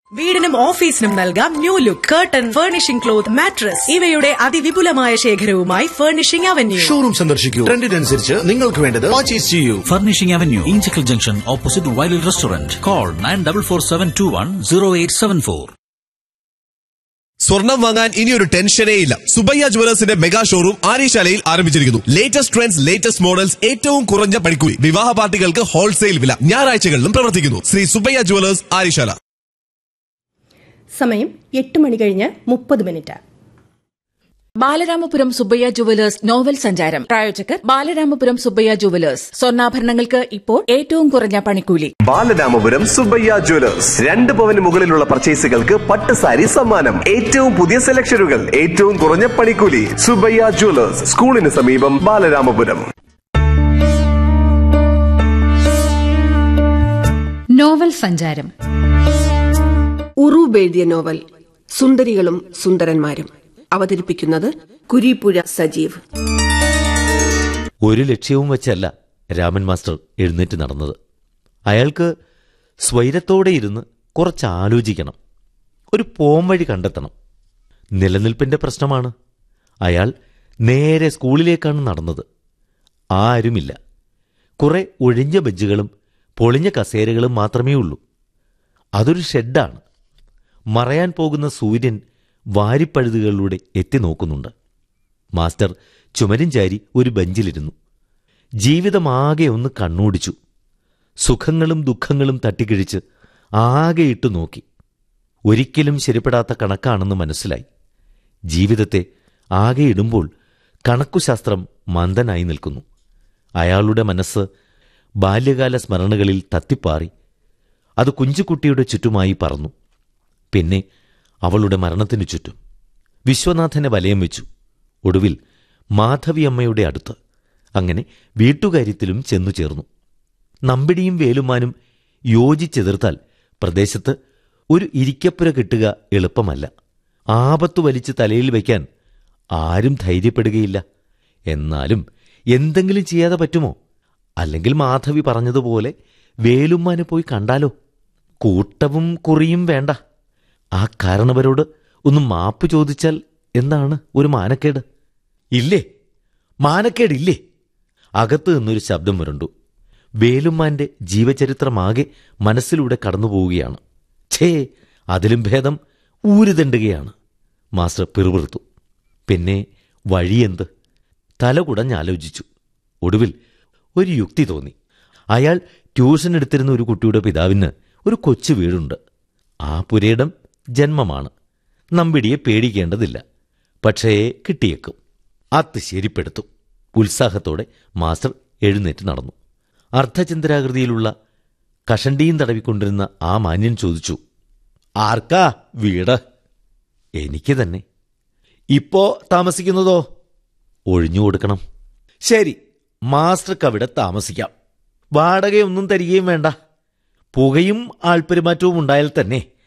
വീടിനും ഓഫീസിനും നൽകാം new look curtain furnishing cloth mattress ഇവയുടെ അതിവിപുലമായ ശേഖരവുമായി ഫർണിഷിംഗ് അവന്യൂ ഷോറൂം സന്ദർശിക്കൂ ട്രെൻഡിനനുസരിച്ച് നിങ്ങൾക്ക് വേണ്ടത് പർച്ചേസ് ചെയ്യൂ Furnishing Avenue, Inchicle Junction, opposite Wiley Restaurant. Call 9447210874. സ്വർണം വാങ്ങാൻ ഇനിയൊരു ടെൻഷനേ ഇല്ല സുബയ്യ ജുവലേഴ്സിന്റെ മെഗാ ഷോറൂം ആര്യശാലയിൽ ആരംഭിച്ചിരിക്കുന്നു ലേറ്റസ്റ്റ് ട്രെൻഡ്സ് ലേറ്റസ്റ്റ് മോഡൽസ് ഏറ്റവും കുറഞ്ഞ പണിക്കൂലി വിവാഹ പാർട്ടികൾക്ക് ഹോൾസെയിൽ വില ഞായറാഴ്ചകളിലും പ്രവർത്തിക്കുന്നു ശ്രീ സുബയ്യ ജുവലേഴ്സ് ആര്യശാല സമയം എട്ട് മണി കഴിഞ്ഞ് മുപ്പത് minute Balaramapuram Subbaiah jewellers novel സഞ്ചാരം പ്രായോജകർ ബാലരാമപുരം സുബ്ബയ്യ ജുവലേഴ്സ് സ്വർണ്ണാഭരണങ്ങൾക്ക് ഇപ്പോൾ ഏറ്റവും കുറഞ്ഞ പണിക്കൂലി ബാലരാമപുരം സുബയ്യ ജ്വല്ലേഴ്സ് രണ്ട് പവന് മുകളിലുള്ള പർച്ചേസുകൾക്ക് പട്ട് സാരി സമ്മാനം ഏറ്റവും പുതിയ സെലക്ഷനുകൾ ഏറ്റവും കുറഞ്ഞ പണിക്കൂലി സുബയ്യ ജ്വല്ലേഴ്സ് സ്കൂളിന് സമീപം ബാലരാമപുരം നോവൽ സഞ്ചാരം ഉറൂബ് എഴുതിയ നോവൽ സുന്ദരികളും സുന്ദരന്മാരും അവതരിപ്പിക്കുന്നത് കുരിപ്പുഴ സജീവ് ഒരു ലക്ഷ്യവും വെച്ചല്ല രാമൻ മാസ്റ്റർ എഴുന്നേറ്റ് നടന്നത് അയാൾക്ക് സ്വൈരത്തോടെ ഇരുന്ന് കുറച്ച് ആലോചിക്കണം ഒരു പോംവഴി കണ്ടെത്തണം നിലനിൽപ്പിന്റെ പ്രശ്നമാണ് അയാൾ നേരെ സ്കൂളിലേക്കാണ് നടന്നത് ആരുമില്ല കുറെ ഒഴിഞ്ഞ ബെഞ്ചുകളും പൊളിഞ്ഞ കസേരകളും മാത്രമേ ഉള്ളൂ അതൊരു ഷെഡാണ് മറയാൻ പോകുന്ന സൂര്യൻ വാരിപ്പഴുതുകളിലൂടെ എത്തി നോക്കുന്നുണ്ട് മാസ്റ്റർ ചുമരും ചാരി ഒരു ബെഞ്ചിലിരുന്നു ജീവിതമാകെ ഒന്ന് കണ്ണോടിച്ചു സുഖങ്ങളും ദുഃഖങ്ങളും തട്ടിക്കിഴിച്ച് ആകെ ഇട്ടു നോക്കി ഒരിക്കലും ശരിപ്പെടാത്ത കണക്കാണെന്ന് മനസ്സിലായി ജീവിതത്തെ ആകെ ഇടുമ്പോൾ കണക്കുശാസ്ത്രം മന്ദനായി നിൽക്കുന്നു അയാളുടെ മനസ്സ് ബാല്യകാല സ്മരണകളിൽ തത്തിപ്പാറി അത് കുഞ്ചുകുട്ടിയുടെ ചുറ്റുമായി പറന്നു പിന്നെ അവളുടെ മരണത്തിനു ചുറ്റും വിശ്വനാഥനെ വലയം വെച്ചു ഒടുവിൽ മാധവിയമ്മയുടെ അടുത്ത് അങ്ങനെ വീട്ടുകാര്യത്തിലും ചെന്നു ചേർന്നു നമ്പിടിയും വേലുമാനും യോജിച്ചെതിർത്താൽ പ്രദേശത്ത് ഒരു ഇരിക്കപ്പുര കിട്ടുക എളുപ്പമല്ല ആപത്തു വലിച്ച് തലയിൽ വയ്ക്കാൻ ആരും ധൈര്യപ്പെടുകയില്ല എന്നാലും എന്തെങ്കിലും ചെയ്യാതെ പറ്റുമോ അല്ലെങ്കിൽ മാധവി പറഞ്ഞതുപോലെ വേലുമ്മാനെ പോയി കണ്ടാലോ കൂട്ടവും കുറിയും വേണ്ട ആ കാരണവരോട് ഒന്ന് മാപ്പ് ചോദിച്ചാൽ എന്താണ് ഒരു മാനക്കേട് ഇല്ലേ മാനക്കേടില്ലേ അകത്ത് നിന്നൊരു ശബ്ദം വരണ്ടു വേലുമ്മാന്റെ ജീവചരിത്രമാകെ മനസ്സിലൂടെ കടന്നുപോവുകയാണ് ഛേ അതിലും ഭേദം ഊരുതണ്ടുകയാണ് മാസ്റ്റർ പിറുപിറുത്തു പിന്നെ വഴിയെന്ത് തല കുടഞ്ഞാലോചിച്ചു ഒടുവിൽ ഒരു യുക്തി തോന്നി അയാൾ ട്യൂഷൻ എടുത്തിരുന്ന ഒരു കുട്ടിയുടെ പിതാവിന് ഒരു കൊച്ചു വീടുണ്ട് ആ പുരയിടം ജന്മമാണ് നമ്പിടിയെ പേടിക്കേണ്ടതില്ല പക്ഷേ കിട്ടിയേക്കും അത് ശരിപ്പെടുത്തും ഉത്സാഹത്തോടെ മാസ്റ്റർ എഴുന്നേറ്റ് നടന്നു അർദ്ധചന്ദ്രാകൃതിയിലുള്ള കഷണ്ടിയും തടവിക്കൊണ്ടിരുന്ന ആ മാന്യൻ ചോദിച്ചു ആർക്കാ വീട് എനിക്ക് തന്നെ ഇപ്പോ താമസിക്കുന്നതോ ഒഴിഞ്ഞു കൊടുക്കണം ശരി മാസ്റ്റർക്ക് അവിടെ താമസിക്കാം വാടകയൊന്നും തരികയും വേണ്ട പുകയും ആൾപ്പെരുമാറ്റവും ഉണ്ടായാൽ തന്നെ